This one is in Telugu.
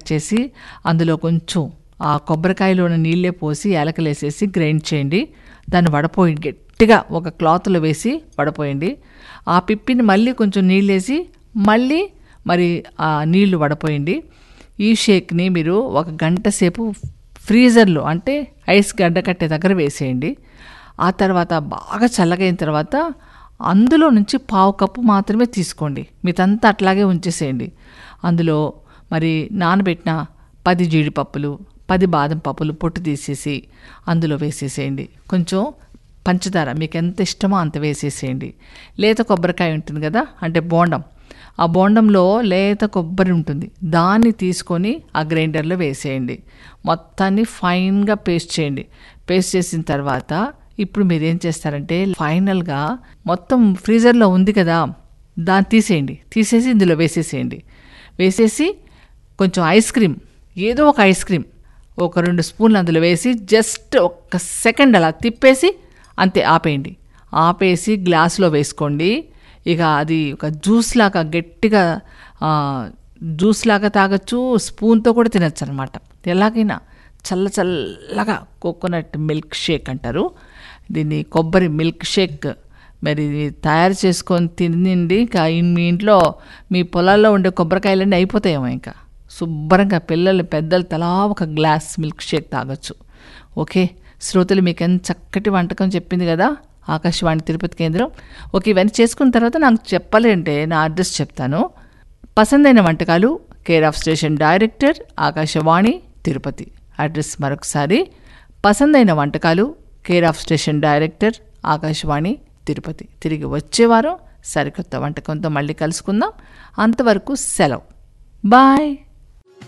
చేసి అందులో కొంచెం ఆ కొబ్బరికాయలోని నీళ్ళే పోసి ఏలకలేసేసి గ్రైండ్ చేయండి దాన్ని వడపోయి గట్టిగా ఒక క్లాత్లో వేసి వడపోయండి ఆ పిప్పిని మళ్ళీ కొంచెం నీళ్ళేసి మళ్ళీ మరి ఆ నీళ్లు వడపోయండి ఈ షేక్ని మీరు ఒక గంట సేపు ఫ్రీజర్లో అంటే ఐస్ గడ్డ కట్టే దగ్గర వేసేయండి ఆ తర్వాత బాగా చల్లగైన తర్వాత అందులో నుంచి పావు కప్పు మాత్రమే తీసుకోండి మితంతా అట్లాగే ఉంచేసేయండి అందులో మరి నానబెట్టిన పది జీడిపప్పులు పది బాదం పప్పులు పొట్టు తీసేసి అందులో వేసేసేయండి కొంచెం పంచదార మీకు ఎంత ఇష్టమో అంత వేసేసేయండి లేత కొబ్బరికాయ ఉంటుంది కదా అంటే బోండం ఆ బోండంలో లేత కొబ్బరి ఉంటుంది దాన్ని తీసుకొని ఆ గ్రైండర్లో వేసేయండి మొత్తాన్ని ఫైన్గా పేస్ట్ చేయండి పేస్ట్ చేసిన తర్వాత ఇప్పుడు మీరు ఏం చేస్తారంటే ఫైనల్గా మొత్తం ఫ్రీజర్లో ఉంది కదా దాన్ని తీసేయండి తీసేసి ఇందులో వేసేసేయండి వేసేసి కొంచెం ఐస్ క్రీమ్ ఏదో ఒక ఐస్ క్రీమ్ ఒక రెండు స్పూన్లు అందులో వేసి జస్ట్ ఒక్క సెకండ్ అలా తిప్పేసి అంతే ఆపేయండి ఆపేసి గ్లాసులో వేసుకోండి ఇక అది ఒక జ్యూస్ లాగా గట్టిగా ఆ, జ్యూస్ లాగా తాగొచ్చు స్పూన్తో కూడా తినచ్చు అనమాట ఎలాగైనా చల్ల చల్లగా కోకోనట్ మిల్క్ షేక్ అంటారు దీన్ని కొబ్బరి మిల్క్ షేక్ మరి ఇది తయారు చేసుకొని తినండి ఇంకా ఇన్- మీ ఇంట్లో మీ పొలాల్లో ఉండే కొబ్బరికాయలన్నీ అయిపోతాయేమో ఇంకా శుభ్రంగా పిల్లలు పెద్దలు తలా ఒక గ్లాస్ మిల్క్ షేక్ తాగొచ్చు ఓకే శ్రోతలు మీకు ఎంత చక్కటి వంటకం చెప్పింది కదా ఆకాశవాణి తిరుపతి కేంద్రం ఓకే ఇవన్నీ చేసుకున్న తర్వాత నాకు చెప్పాలి అంటే నా అడ్రస్ చెప్తాను పసందైన వంటకాలు care of station director Akashvani Tirupati address మరొకసారి పసందైన వంటకాలు care of station director Akashvani Tirupati తిరిగి వచ్చేవారం సరికొత్త వంటకంతో మళ్ళీ కలుసుకుందాం అంతవరకు సెలవు బాయ్